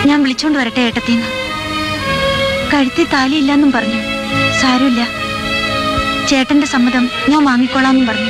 ഞാൻ വിളിച്ചോണ്ട് വരട്ടെ ഏട്ടത്തിന്ന് കഴുത്തി താലിയില്ലെന്നും പറഞ്ഞു സാരമില്ല ചേട്ടന്റെ സമ്മതം ഞാൻ വാങ്ങിക്കോളാന്നും പറഞ്ഞു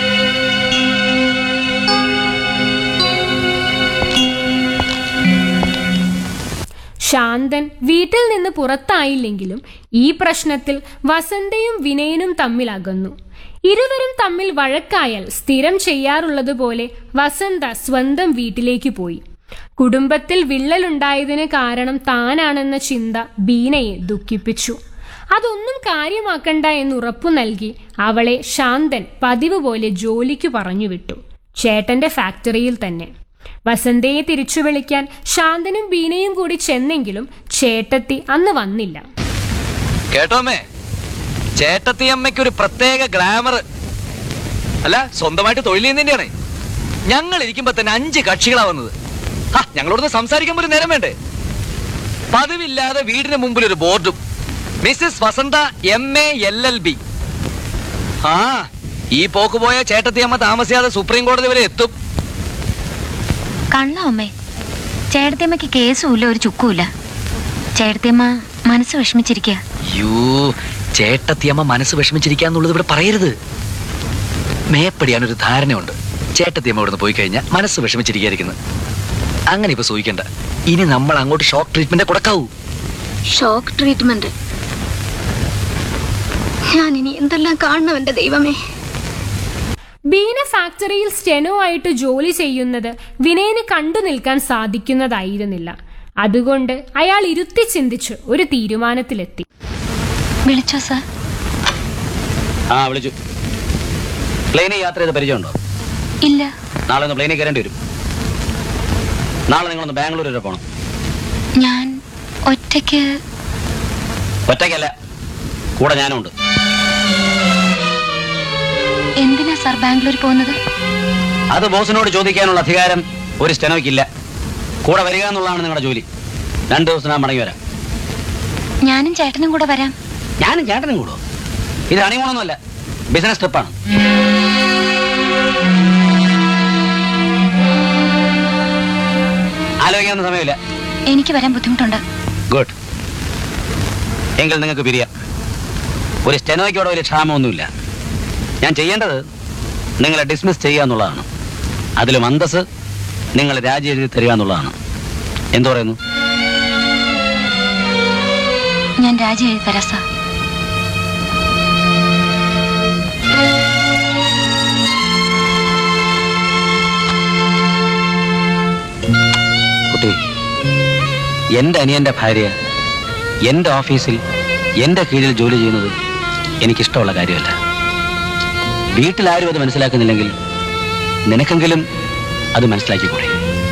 ശാന്തൻ വീട്ടിൽ നിന്ന് പുറത്തായില്ലെങ്കിലും ഈ പ്രശ്നത്തിൽ വസന്തയും വിനയനും തമ്മിൽ അകന്നു ഇരുവരും തമ്മിൽ വഴക്കായാൽ സ്ഥിരം ചെയ്യാറുള്ളതുപോലെ വസന്ത സ്വന്തം വീട്ടിലേക്ക് പോയി കുടുംബത്തിൽ വിള്ളലുണ്ടായതിന് കാരണം താനാണെന്ന ചിന്ത ബീനയെ ദുഃഖിപ്പിച്ചു അതൊന്നും കാര്യമാക്കണ്ട എന്ന് ഉറപ്പു നൽകി അവളെ ശാന്തൻ പതിവ് പോലെ ജോലിക്കു പറഞ്ഞുവിട്ടു ചേട്ടന്റെ ഫാക്ടറിയിൽ തന്നെ വസന്തയെ തിരിച്ചു വിളിക്കാൻ ശാന്തനും ബീനയും കൂടി ചെന്നെങ്കിലും ചേട്ടത്തി അന്ന് വന്നില്ല കേട്ടോമേ ചേട്ടത്തിയമ്മയ്ക്ക് ഒരു പ്രത്യേക ഗ്ലാമർ അല്ല സ്വന്തമായിട്ട് തൊഴിൽ ചെയ്യുന്നതിന്റെയാണ് ഞങ്ങൾ ഇരിക്കുമ്പോ തന്നെ അഞ്ച് കക്ഷികളാ വന്നത് ആ ഞങ്ങളോടൊന്ന് സംസാരിക്കാൻ പോലും നേരം വേണ്ടേ പതിവില്ലാതെ വീടിന് മുമ്പിൽ ഒരു ബോർഡും Mrs Vasantha M A L L B ആ ഈ പോക്ക് പോയ ചേട്ടത്തിയമ്മ താമസിയാതെ സുപ്രീം കോടതി വരെ എത്തും കള്ള അമ്മേ ചേട്ടത്തിയമ്മയ്ക്ക് കേസുമില്ല ഒരു ചുക്കുമില്ല ചേട്ടത്തിയമ്മ മനസ്സ് വിഷമിച്ചിരിക്കുക യോ ചേട്ടത്തിയമ്മ മനസ്സ് വിഷമിച്ചിരിക്കാന്നുള്ളത് ഇവിടെ പറയരുത് മേപ്പടിയാനൊരു ധാരണയുണ്ട് ചേട്ടത്തിയമ്മ ഇവിടുന്ന് പോയി കഴിഞ്ഞാൽ മനസ്സ് വിഷമിച്ചിരിക്കായിരിക്കുന്നത് അങ്ങനെ ഇപ്പൊ സൂഹിക്കണ്ട ഇനി നമ്മൾ അങ്ങോട്ട് ഷോക്ക് ട്രീറ്റ്മെന്റ് കൊടുക്കാവൂ ഷോക്ക് ട്രീറ്റ്മെന്റ് ഞാൻ ഇനി എന്തെല്ലാം കാണണം എന്റെ ദൈവമേ ബീന ഫാക്ടറിയിൽ സ്റ്റെനോ ആയിട്ട് ജോലി ചെയ്യുന്നത് വിനയന് കണ്ടു നിൽക്കാൻ സാധിക്കുന്നതായിരുന്നില്ല അതുകൊണ്ട് അയാൾ ഇരുത്തി ചിന്തിച്ച് ഒരു തീരുമാനത്തിലെത്തി വിളിച്ചോ സാർ ആ വിളിച്ചു പ്ലെയിനിൽ യാത്ര ചെയ്ത് പരിചയമുണ്ടോ ഇല്ല നാളെ ഒന്ന് പ്ലെയിനിൽ കയറേണ്ടി വരും നാളെ നിങ്ങളൊന്ന് ബാംഗ്ലൂർ വരെ പോകണം ഞാൻ ഒറ്റയ്ക്ക് ഒറ്റയ്ക്കല്ല കൂടെ ഞാനും ഉണ്ട് എന്തിനാ സാർ ബാംഗ്ലൂർ പോകുന്നത് അത് ബോസിനോട് ചോദിക്കാനുള്ള അധികാരം ഒരു സ്റ്റെനോയ്ക്കില്ല കൂടെ വരിക എന്നുള്ളതാണ് നിങ്ങളുടെ ജോലി രണ്ട് ദിവസം ഞാൻ മടങ്ങി വരാം ഞാനും ചേട്ടനും കൂടെ വരാം ഞാനും ചേട്ടനും കൂടോ ഇത് ഹണിമൂണൊന്നുമല്ല ബിസിനസ് ട്രിപ്പാണ് ആലോചിക്കാവുന്ന സമയമില്ല എനിക്ക് വരാൻ ബുദ്ധിമുട്ടുണ്ട് ഗുഡ് എങ്കിൽ നിങ്ങൾക്ക് പിരിയാം ഒരു സ്റ്റെനോയ്ക്കോടെ വലിയ ക്ഷാമമൊന്നുമില്ല ഞാൻ ചെയ്യേണ്ടത് നിങ്ങളെ ഡിസ്മിസ് ചെയ്യുക എന്നുള്ളതാണ് അതിലും അന്തസ് നിങ്ങൾ രാജി എഴുതി തരിക എന്നുള്ളതാണ് എന്തു പറയുന്നു ഞാൻ രാജി എഴുതി തരാം സാർ കുട്ടി എൻ്റെ അനിയൻ്റെ ഭാര്യ എൻ്റെ ഓഫീസിൽ എൻ്റെ കീഴിൽ ജോലി ചെയ്യുന്നത് എനിക്കിഷ്ടമുള്ള കാര്യമല്ല വീട്ടിലാരും അത് മനസ്സിലാക്കുന്നില്ലെങ്കിൽ നിനക്കെങ്കിലും അത് മനസ്സിലാക്കിക്കൂടെ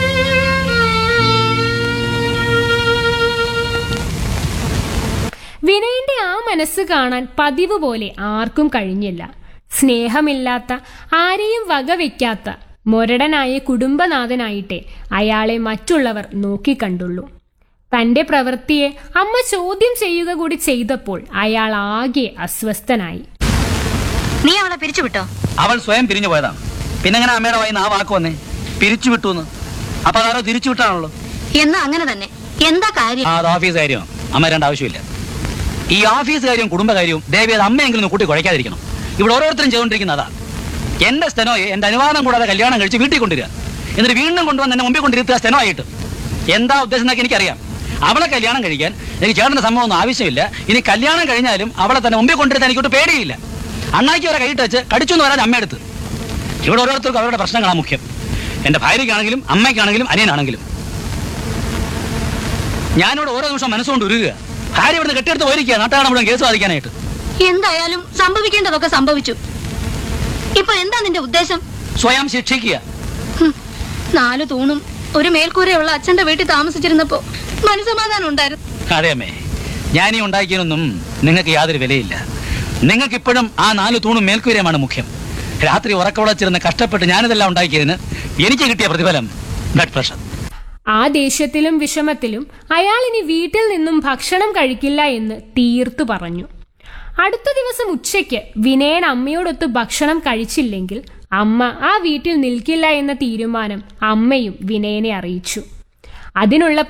വിനയന്റെ ആ മനസ്സ് കാണാൻ പതിവ് പോലെ ആർക്കും കഴിഞ്ഞില്ല സ്നേഹമില്ലാത്ത ആരെയും വകവെക്കാത്ത മൊരടനായ കുടുംബനാഥനായിട്ടെ അയാളെ മറ്റുള്ളവർ നോക്കിക്കണ്ടുള്ളൂ തന്റെ പ്രവൃത്തിയെ അമ്മ ചോദ്യം ചെയ്യുക കൂടി ചെയ്തപ്പോൾ അയാൾ ആകെ അസ്വസ്ഥനായി നീ അവളെ പിരിച്ചുവിട്ടോ അവൾ സ്വയം പിരിഞ്ഞു പോയതാണ് പിന്നെ എങ്ങനെ അമ്മയുടെ വായിന്ന് ആ വാക്ക് വന്നേ പിരിച്ചു വിട്ടു എന്ന് അപ്പൊ അതാരോ തിരിച്ചു വിട്ടാണല്ലോ എന്നാ അങ്ങനെ തന്നെ എന്താ കാര്യം ആ അത് ഓഫീസ് കാര്യമാണ് അമ്മ രണ്ട് ആവശ്യമില്ല ഈ ഓഫീസ് കാര്യവും കുടുംബകാര്യവും ദേവി അത് അമ്മയെങ്കിലും ഒന്ന് കൂട്ടി കുഴയ്ക്കാതിരിക്കണം ഇവിടെ ഓരോരുത്തരും ചെയ്തുകൊണ്ടിരിക്കുന്ന അതാ എന്റെ സ്റ്റെനോയെ എന്റെ അനുവാദം കൂടാതെ കല്യാണം കഴിച്ച് വീട്ടിൽ കൊണ്ടുവരിക എന്നിട്ട് വീണ്ടും കൊണ്ടുവന്ന് എന്നെ മുമ്പിൽ കൊണ്ടിരുത്തുക സ്റ്റെനോ ആയിട്ട് എന്താ ഉദ്ദേശം എന്നൊക്കെ എനിക്കറിയാം അവളെ കല്യാണം കഴിക്കാൻ എനിക്ക് ചേട്ടന്റെ സംഭവം ഒന്നും ആവശ്യമില്ല ഇനി കല്യാണം കഴിഞ്ഞാലും അവളെ തന്നെ മുമ്പിൽ കൊണ്ടിരുത്താൻ എനിക്കൊട്ട് പേടിയില്ല അണ്ണാക്കി വരെ കൈയിട്ട് വെച്ച് കടിച്ചു എന്ന് പറയാൻ അമ്മയെടുത്ത് ഇവിടെ ഓരോരുത്തർക്കും അവരുടെ പ്രശ്നങ്ങളാണ് മുഖ്യം എന്റെ ഭാര്യയ്ക്കാണെങ്കിലും അമ്മയ്ക്കാണെങ്കിലും അനിയനാണെങ്കിലും ഞാനിവിടെ ഓരോ നിമിഷം മനസ്സുകൊണ്ട് ഉരുകുക ഭാര്യ ഇവിടുന്ന് കെട്ടിയെടുത്ത് പോയിരിക്കുക നാട്ടുകാരെ മുഴുവൻ കേസ് വാദിക്കാനായിട്ട് എന്തായാലും സംഭവിക്കേണ്ടതൊക്കെ സംഭവിച്ചു ഇപ്പൊ എന്താ നിന്റെ ഉദ്ദേശം സ്വയം ശിക്ഷിക്കുക ഹും, നാല് തൂണും ഒരു മേൽക്കൂരയുള്ള അച്ഛന്റെ വീട്ടിൽ താമസിച്ചിരുന്നപ്പോ മനസമാധാനം ഉണ്ടായിരുന്നു അതെ അമ്മേ ഞാൻ ഈ ഉണ്ടാക്കിയതൊന്നും നിങ്ങൾക്ക് യാതൊരു വിലയില്ല നിങ്ങൾക്ക് ഇപ്പോഴും ആ നാല് തൂണും മേൽക്കൂരയുമാണ് മുഖ്യം രാത്രി ഉറക്കമുളച്ചിരുന്ന് കഷ്ടപ്പെട്ട് ഞാനിതെല്ലാം ഉണ്ടാക്കിയതിന് എനിക്ക് കിട്ടിയ പ്രതിഫലം ബ്ലഡ് പ്രഷർ ആ ദേഷ്യത്തിലും വിഷമത്തിലും അയാൾ ഇനി വീട്ടിൽ നിന്നും ഭക്ഷണം കഴിക്കില്ല എന്ന് തീർത്തു പറഞ്ഞു അടുത്ത ദിവസം ഉച്ചയ്ക്ക് വിനയൻ അമ്മയോടൊത്ത് ഭക്ഷണം കഴിച്ചില്ലെങ്കിൽ അമ്മ ആ വീട്ടിൽ നിൽക്കില്ല എന്ന തീരുമാനം അമ്മയും വിനയനെ അറിയിച്ചു അതിനുള്ള